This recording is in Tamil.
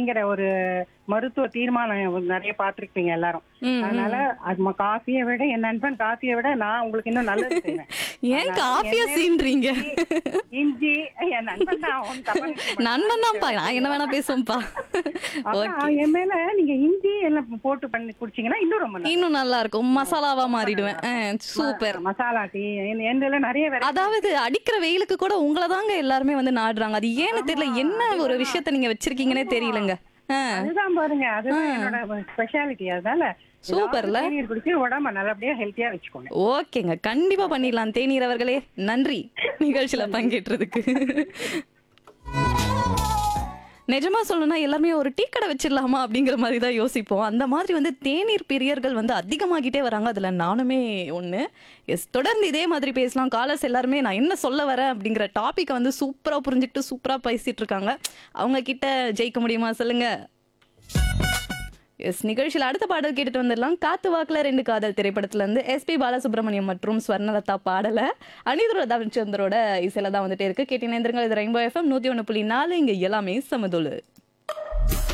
அப்படிங்கிற ஒரு மருத்துவ தீர்மானம் நிறைய பார்த்திருப்பீங்க எல்லாரும் ம், ம். அதனால அது காஃபியை விட என் நண்பன் காஃபியை விட நான் உங்களுக்கு இன்னும் நல்லது செய்வேன் ஏன் அதனால காஃபியா என்ன- சீன்றீங்க இஞ்சி என் நண்பன் தான் அவன் தப்பா நினைக்க மாட்டான். நண்பன் தான்ப்பா நான் என்ன வேணா பேசுவேன்ப்பா அப்புறம் ஓகே என் மேல நீங்க இஞ்சி எல்லாம் போட்டு பண்ணி குடிச்சீங்கன்னா இன்னும் ரொம்ப நல்லா இன்னும் நல்லா இருக்கும் மசாலாவா மாறிடுவேன் சூப்பர் மசாலா டீ எந்த நிறைய variety அதாவது அடிக்கிற வெயிலுக்கு கூட உங்களை தாங்க எல்லாருமே வந்து நாடுறாங்க அது ஏன்னு தெரியல என்ன ஒரு விஷயத்த நீங்க வச்சிருக்கீங்கன்னே தெரியலங்க ஆ, அதுதான் பாருங்க அதுதான் என்னோட ஸ்பெஷாலிட்டி அதனால சூப்பர்ல. ஏதாவது தேநீர் குடிச்சு உடம்ப நல்லபடியா ஹெல்த்தியா வச்சுக்கோங்க ஓகேங்க கண்டிப்பா பண்ணிடலாம் தேநீர் அவர்களே நன்றி நிகழ்ச்சியில பங்கேற்றதுக்கு நிஜமா சொல்லணும்னா எல்லாருமே ஒரு டீ கடை வச்சிடலாமா அப்படிங்கிற மாதிரி தான் யோசிப்போம் அந்த மாதிரி வந்து தேநீர் பிரியர்கள் வந்து அதிகமாகிட்டே வராங்க அதுல நானுமே ஒண்ணு எஸ் தொடர்ந்து இதே மாதிரி பேசலாம் காலர்ஸ் எல்லாருமே நான் என்ன சொல்ல வரேன் அப்படிங்கிற டாபிக்கை வந்து சூப்பரா புரிஞ்சுக்கிட்டு சூப்பரா பேசிட்டு இருக்காங்க அவங்க கிட்ட ஜெயிக்க முடியுமா சொல்லுங்க எஸ் நிகழ்ச்சியில் அடுத்த பாடல் கேட்டுட்டு வந்துடலாம் காத்து வாக்குல ரெண்டு காதல் திரைப்படத்துல இருந்து எஸ்பி பாலசுப்ரமணியம் மற்றும் ஸ்வர்ணலதா பாடல அனிதுர ரவிச்சந்திரோட இசையில தான் வந்துட்டே இருக்கு கேட்டினேந்திரங்கள் இது ரெயின்போ எஃப்எம் நூத்தி ஒன்று புள்ளி நாலு இங்க எல்லாமே சமதுளு